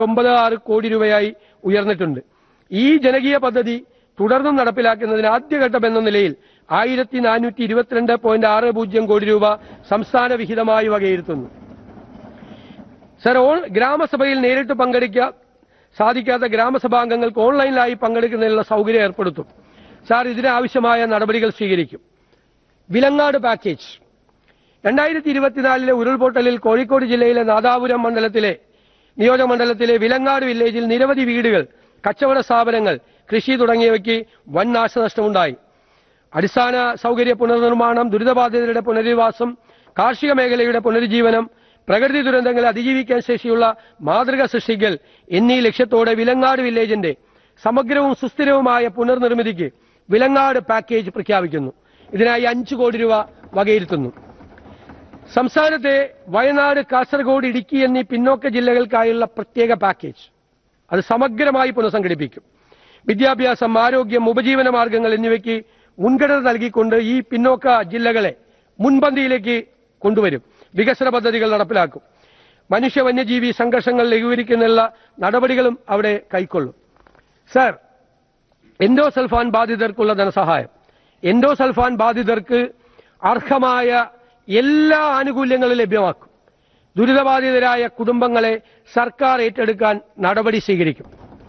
ഒമ്പത് ആറ് കോടി രൂപയായി ഉയർന്നിട്ടുണ്ട് ഈ ജനകീയ പദ്ധതി തുടർന്നും നടപ്പിലാക്കുന്നതിന് ആദ്യഘട്ടം എന്ന നിലയിൽ ആയിരത്തി നാനൂറ്റി ഇരുപത്തിരണ്ട് പോയിന്റ് ആറ് പൂജ്യം കോടി രൂപ സംസ്ഥാന വിഹിതമായി വകയിരുത്തുന്നു സർ ഓൺ ഗ്രാമസഭയിൽ നേരിട്ട് പങ്കെടുക്കാൻ സാധിക്കാത്ത ഗ്രാമസഭാംഗങ്ങൾക്ക് ഓൺലൈനിലായി പങ്കെടുക്കുന്നതിനുള്ള സൗകര്യം ഏർപ്പെടുത്തും സാർ ഇതിനാവശ്യമായ നടപടികൾ സ്വീകരിക്കും വിലങ്ങാട് പാക്കേജ് രണ്ടായിരത്തി ഇരുപത്തിനാലിലെ ഉരുൾപൊട്ടലിൽ കോഴിക്കോട് ജില്ലയിലെ നാദാപുരം മണ്ഡലത്തിലെ നിയോജകമണ്ഡലത്തിലെ വിലങ്ങാട് വില്ലേജിൽ നിരവധി വീടുകൾ കച്ചവട സ്ഥാപനങ്ങൾ കൃഷി തുടങ്ങിയവയ്ക്ക് വൻ നാശനഷ്ടമുണ്ടായി അടിസ്ഥാന സൗകര്യ പുനർനിർമ്മാണം ദുരിതബാധിതരുടെ പുനരധിവാസം കാർഷിക മേഖലയുടെ പുനരുജ്ജീവനം പ്രകൃതി ദുരന്തങ്ങളെ അതിജീവിക്കാൻ ശേഷിയുള്ള മാതൃക സൃഷ്ടിക്കൽ എന്നീ ലക്ഷ്യത്തോടെ വിലങ്ങാട് വില്ലേജിന്റെ സമഗ്രവും സുസ്ഥിരവുമായ പുനർനിർമ്മിതിക്ക് വിലങ്ങാട് പാക്കേജ് പ്രഖ്യാപിക്കുന്നു ഇതിനായി അഞ്ചു കോടി രൂപ വകയിരുത്തുന്നു സംസ്ഥാനത്തെ വയനാട് കാസർഗോഡ് ഇടുക്കി എന്നീ പിന്നോക്ക ജില്ലകൾക്കായുള്ള പ്രത്യേക പാക്കേജ് അത് സമഗ്രമായി പുനഃസംഘടിപ്പിക്കും വിദ്യാഭ്യാസം ആരോഗ്യം ഉപജീവന മാർഗങ്ങൾ എന്നിവയ്ക്ക് മുൻഗണന നൽകിക്കൊണ്ട് ഈ പിന്നോക്ക ജില്ലകളെ മുൻപന്തിയിലേക്ക് കൊണ്ടുവരും വികസന പദ്ധതികൾ നടപ്പിലാക്കും മനുഷ്യ വന്യജീവി സംഘർഷങ്ങൾ ലഘൂകരിക്കുന്നതിനുള്ള നടപടികളും അവിടെ കൈക്കൊള്ളും സർ എൻഡോസൾഫാൻ ബാധിതർക്കുള്ള ധനസഹായം എൻഡോസൾഫാൻ ബാധിതർക്ക് അർഹമായ എല്ലാ ആനുകൂല്യങ്ങളും ലഭ്യമാക്കും ദുരിതബാധിതരായ കുടുംബങ്ങളെ സർക്കാർ ഏറ്റെടുക്കാൻ നടപടി സ്വീകരിക്കും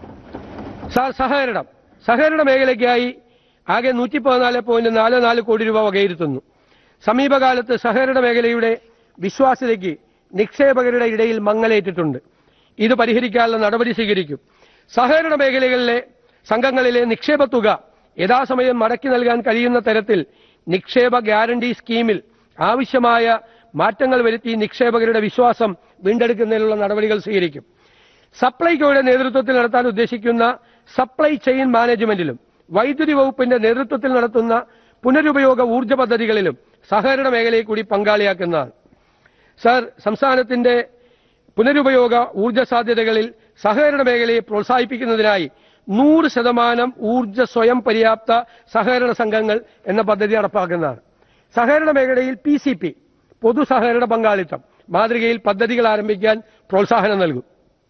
സാർ സഹകരണം സഹകരണ മേഖലയ്ക്കായി ആകെ നൂറ്റി പതിനാല് പോയിന്റ് നാല് നാല് കോടി രൂപ വകയിരുത്തുന്നു സമീപകാലത്ത് സഹകരണ മേഖലയുടെ വിശ്വാസ്യതയ്ക്ക് നിക്ഷേപകരുടെ ഇടയിൽ മങ്ങലേറ്റിട്ടുണ്ട് ഇത് പരിഹരിക്കാനുള്ള നടപടി സ്വീകരിക്കും സഹകരണ മേഖലകളിലെ സംഘങ്ങളിലെ നിക്ഷേപ തുക യഥാസമയം മടക്കി നൽകാൻ കഴിയുന്ന തരത്തിൽ നിക്ഷേപ ഗ്യാരണ്ടി സ്കീമിൽ ആവശ്യമായ മാറ്റങ്ങൾ വരുത്തി നിക്ഷേപകരുടെ വിശ്വാസം വീണ്ടെടുക്കുന്നതിനുള്ള നടപടികൾ സ്വീകരിക്കും സപ്ലൈകോയുടെ നേതൃത്വത്തിൽ നടത്താൻ ഉദ്ദേശിക്കുന്ന സപ്ലൈ ചെയിൻ മാനേജ്മെന്റിലും വൈദ്യുതി വകുപ്പിന്റെ നേതൃത്വത്തിൽ നടത്തുന്ന പുനരുപയോഗ ഊർജ്ജ പദ്ധതികളിലും സഹകരണ മേഖലയെ കൂടി പങ്കാളിയാക്കുന്നതാണ് സർ സംസ്ഥാനത്തിന്റെ പുനരുപയോഗ ഊർജ്ജ സാധ്യതകളിൽ സഹകരണ മേഖലയെ പ്രോത്സാഹിപ്പിക്കുന്നതിനായി നൂറ് ശതമാനം ഊർജ്ജ സ്വയം പര്യാപ്ത സഹകരണ സംഘങ്ങൾ എന്ന പദ്ധതി നടപ്പാക്കുന്നതാണ് സഹകരണ മേഖലയിൽ പി സി പി പൊതു സഹകരണ പങ്കാളിത്തം മാതൃകയിൽ പദ്ധതികൾ ആരംഭിക്കാൻ പ്രോത്സാഹനം നൽകും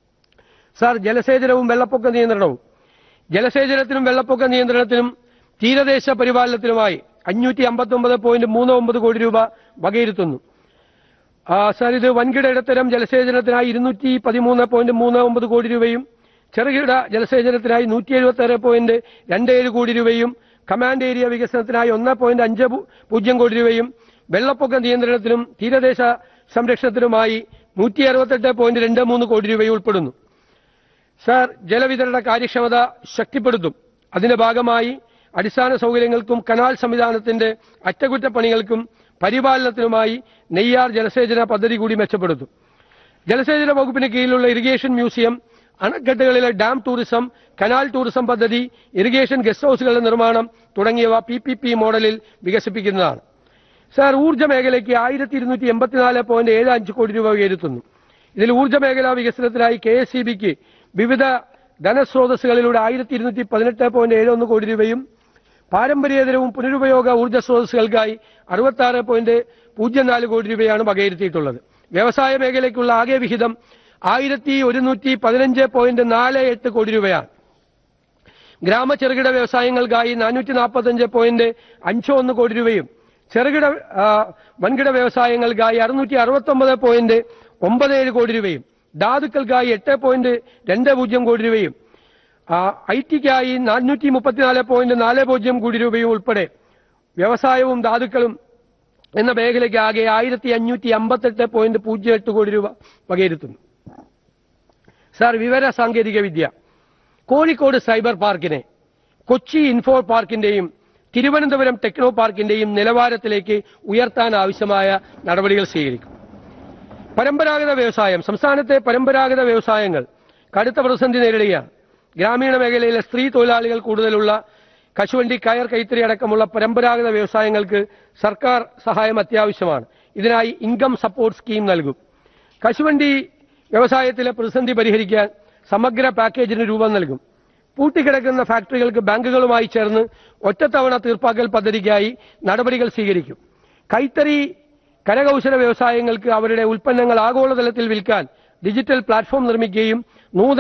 സാർ ജലസേചനവും വെള്ളപ്പൊക്ക നിയന്ത്രണവും ജലസേചനത്തിനും വെള്ളപ്പൊക്ക നിയന്ത്രണത്തിനും തീരദേശ പരിപാലനത്തിനുമായി അഞ്ഞൂറ്റി അമ്പത്തി ഒമ്പത് പോയിന്റ് മൂന്ന് ഒമ്പത് കോടി രൂപ വകയിരുത്തുന്നു ആ, സാർ ഇത് വൻകിട ഇടത്തരം ജലസേചനത്തിനായി ഇരുന്നൂറ്റി പതിമൂന്ന് പോയിന്റ് മൂന്ന് ഒമ്പത് കോടി രൂപയും ചെറുകിട ജലസേചനത്തിനായി നൂറ്റി എഴുപത്തി ആറ് പോയിന്റ് രണ്ട് ഏഴ് കോടി രൂപയും കമാൻഡ് ഏരിയ വികസനത്തിനായി ഒന്ന് പോയിന്റ് അഞ്ച് പു- പൂജ്യം കോടി രൂപയും വെള്ളപ്പൊക്ക നിയന്ത്രണത്തിനും തീരദേശ സംരക്ഷണത്തിനുമായി നൂറ്റി അറുപത്തെട്ട് പോയിന്റ് രണ്ട് മൂന്ന് കോടി രൂപയും ഉൾപ്പെടുന്നു സാർ ജലവിതരണ കാര്യക്ഷമത ശക്തിപ്പെടുത്തും അതിന്റെ ഭാഗമായി അടിസ്ഥാന സൗകര്യങ്ങൾക്കും കനാൽ സംവിധാനത്തിന്റെ അറ്റകുറ്റപ്പണികൾക്കും പരിപാലനത്തിനുമായി നെയ്യാർ ജലസേചന പദ്ധതി കൂടി മെച്ചപ്പെടുത്തും ജലസേചന വകുപ്പിന് കീഴിലുള്ള ഇറിഗേഷൻ മ്യൂസിയം അണക്കെട്ടുകളിലെ ഡാം ടൂറിസം കനാൽ ടൂറിസം പദ്ധതി ഇറിഗേഷൻ ഗസ്റ്റ് ഹൌസുകളുടെ നിർമ്മാണം തുടങ്ങിയവ പി പി പി മോഡലിൽ വികസിപ്പിക്കുന്നതാണ് സാർ ഊർജ്ജ മേഖലയ്ക്ക് ആയിരത്തി ഇരുന്നൂറ്റി എൺപത്തിനാല് പോയിന്റ് ഏഴ് അഞ്ച് കോടി രൂപ ഉയരുത്തുന്നു ഇതിൽ ഊർജ്ജ മേഖലാ വികസനത്തിനായി കെ എസ് സി ബിക്ക് വിവിധ ധനസ്രോതസ്സുകളിലൂടെ ആയിരത്തി ഇരുന്നൂറ്റി പതിനെട്ട് പോയിന്റ് ഏഴ് ഒന്ന് കോടി രൂപയും പാരമ്പര്യേതരവും പുനരുപയോഗ ഊർജ്ജ സ്രോതസ്സുകൾക്കായി അറുപത്തി ആറ് പോയിന്റ് പൂജ്യം നാല് കോടി രൂപയാണ് വകയിരുത്തിയിട്ടുള്ളത് വ്യവസായ മേഖലയ്ക്കുള്ള ആകെ വിഹിതം ആയിരത്തി ഒരുന്നൂറ്റി പതിനഞ്ച് പോയിന്റ് നാല് എട്ട് കോടി രൂപയാണ് ഗ്രാമ ചെറുകിട വ്യവസായങ്ങൾക്കായി നാനൂറ്റി നാൽപ്പത്തഞ്ച് പോയിന്റ് അഞ്ച് ഒന്ന് കോടി രൂപയും ചെറുകിട ആ, വൻകിട വ്യവസായങ്ങൾക്കായി അറുന്നൂറ്റി അറുപത്തൊമ്പത് പോയിന്റ് ഒമ്പത് ഏഴ് കോടി രൂപയും ധാതുക്കൾക്കായി എട്ട് പോയിന്റ് രണ്ട് പൂജ്യം കോടി രൂപയും ഐ ടിക്കായി നാനൂറ്റി മുപ്പത്തിനാല് പോയിന്റ് നാല് പൂജ്യം കോടി രൂപയും ഉൾപ്പെടെ വ്യവസായവും ധാതുക്കളും എന്ന മേഖലയ്ക്ക് ആകെ ആയിരത്തി അഞ്ഞൂറ്റി അമ്പത്തെട്ട് പോയിന്റ് പൂജ്യം എട്ട് കോടി രൂപ വകയിരുത്തുന്നു സാർ വിവര സാങ്കേതിക വിദ്യ കോഴിക്കോട് സൈബർ പാർക്കിനെ കൊച്ചി ഇൻഫോ പാർക്കിന്റെയും തിരുവനന്തപുരം ടെക്നോ പാർക്കിന്റെയും നിലവാരത്തിലേക്ക് ഉയർത്താൻ ആവശ്യമായ നടപടികൾ സ്വീകരിക്കും പരമ്പരാഗത വ്യവസായം സംസ്ഥാനത്തെ പരമ്പരാഗത വ്യവസായങ്ങൾ കടുത്ത പ്രതിസന്ധി നേരിടുകയാണ് ഗ്രാമീണ മേഖലയിലെ സ്ത്രീ തൊഴിലാളികൾ കൂടുതലുള്ള കശുവണ്ടി കയർ കൈത്തറി അടക്കമുള്ള പരമ്പരാഗത വ്യവസായങ്ങൾക്ക് സർക്കാർ സഹായം അത്യാവശ്യമാണ് ഇതിനായി ഇൻകം സപ്പോർട്ട് സ്കീം നൽകും കശുവണ്ടി വ്യവസായത്തിലെ പ്രതിസന്ധി പരിഹരിക്കാൻ സമഗ്ര പാക്കേജിന് രൂപം നൽകും പൂട്ടിക്കിടക്കുന്ന ഫാക്ടറികൾക്ക് ബാങ്കുകളുമായി ചേർന്ന് ഒറ്റത്തവണ തീർപ്പാക്കൽ പദ്ധതിക്കായി നടപടികൾ സ്വീകരിക്കും കൈത്തറി കരകൗശല വ്യവസായങ്ങൾക്ക് അവരുടെ ഉൽപ്പന്നങ്ങൾ ആഗോളതലത്തിൽ വിൽക്കാൻ ഡിജിറ്റൽ പ്ലാറ്റ്ഫോം നിർമ്മിക്കുകയും നൂതന